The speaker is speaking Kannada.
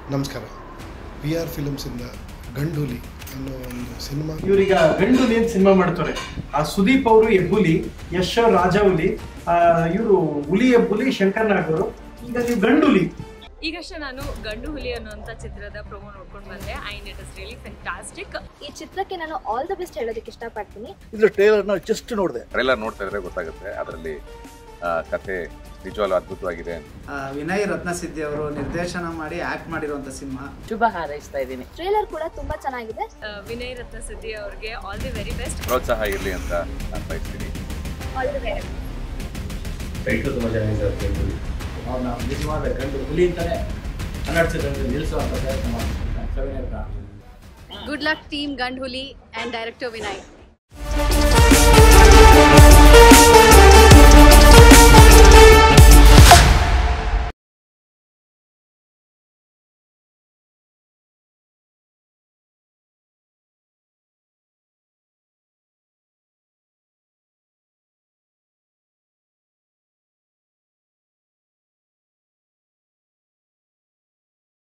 ನಮಸ್ಕಾರ ವಿ ಆರ್ ಫಿಲಮ್ಸಿಂದ ಗಂಡುಲಿ ಅನ್ನೋ ಒಂದು ಸಿನಿಮಾ ಇವ್ರೀಗ ಗಂಡುಲಿ ಅಂತ ಸಿನಿಮಾ ಮಾಡ್ತಾರೆ ಆ ಸುದೀಪ್ ಅವರು ಹೆಬ್ಬುಲಿ ಯಶ್ ರಾಜ ಹುಲಿ ಇವರು ಹುಲಿ ಹೆಬ್ಬುಲಿ ಶಂಕರ್ ನಾಗ್ ಅವರು ಈಗ ನೀವು ಗಂಡುಲಿ ಈಗಷ್ಟೇ ನಾನು ಗಂಡು ಹುಲಿ ಅನ್ನುವಂಥ ಚಿತ್ರದ ಪ್ರೊಮೋ ನೋಡ್ಕೊಂಡು ಬಂದೆ and it is really fantastic ಈ ಚಿತ್ರಕ್ಕೆ ನಾನು ಆಲ್ ದ ಬೆಸ್ಟ್ ಹೇಳೋದಕ್ಕೆ ಇಷ್ಟಪಡ್ತೀನಿ ಇದ್ರ ಟ್ರೇಲರ್ನ ಜಸ್ಟ್ ನೋಡಿದೆ ಟ್ರೈಲರ್ ನೋಡ್ತಾ ಇದ್ರೆ ಗೊತ್ತಾಗುತ್ತೆ ಅದರಲ್ಲಿ ಕತೆ ನಿಜವಾಗ್ಲೂ ಅದ್ಭುತವಾಗಿದೆ ಆ, ವಿನಯ್ ರತ್ನಸಿದ್ಧಿ ಅವರು ನಿರ್ದೇಶನ ಮಾಡಿ ಆಕ್ಟ್ ಮಾಡಿರುವಂತ ಸಿನಿಮಾ ಶುಭ ಹಾರೈಸ್ತಾ ಇದ್ದೀನಿ ಟ್ರೇಲರ್ ಕೂಡ ತುಂಬಾ ಚೆನ್ನಾಗಿದೆ ವಿನಯ್ ರತ್ನಸಿದ್ಧಿ ಅವ್ರಿಗೆ ಆಲ್ ದಿ ವೆರಿ ಬೆಸ್ಟ್ ಪ್ರೋತ್ಸಾಹ ಇರಲಿ ಅಂತ ನಾನು ಬಯಸ್ತೀನಿ ಆಲ್ ದ ಬೆಸ್ಟ್ ರೈತರು ತುಂಬ ಚೆನ್ನಾಗಿದೆ ಸರ್ ಕೇಳ್ಬೋದು ಅವ್ರನ್ನ ನಿಜವಾದ ಗಂಡು ಹುಲಿ ಅಂತಾನೆ ಕನ್ನಡ ಚಿತ್ರದಲ್ಲಿ ನಿಲ್ಲಿಸುವಂಥ ಪ್ರಯತ್ನ ಮಾಡ್ತಾರೆ ಸವಿನಯ ಪ್ರಾಣ ಗುಡ್ ಲಕ್ ಟೀಮ್ ಗಂಡು ಹುಲಿ ಆ್ಯಂಡ್ ಡೈರೆಕ್ಟರ್ ವಿನಯ್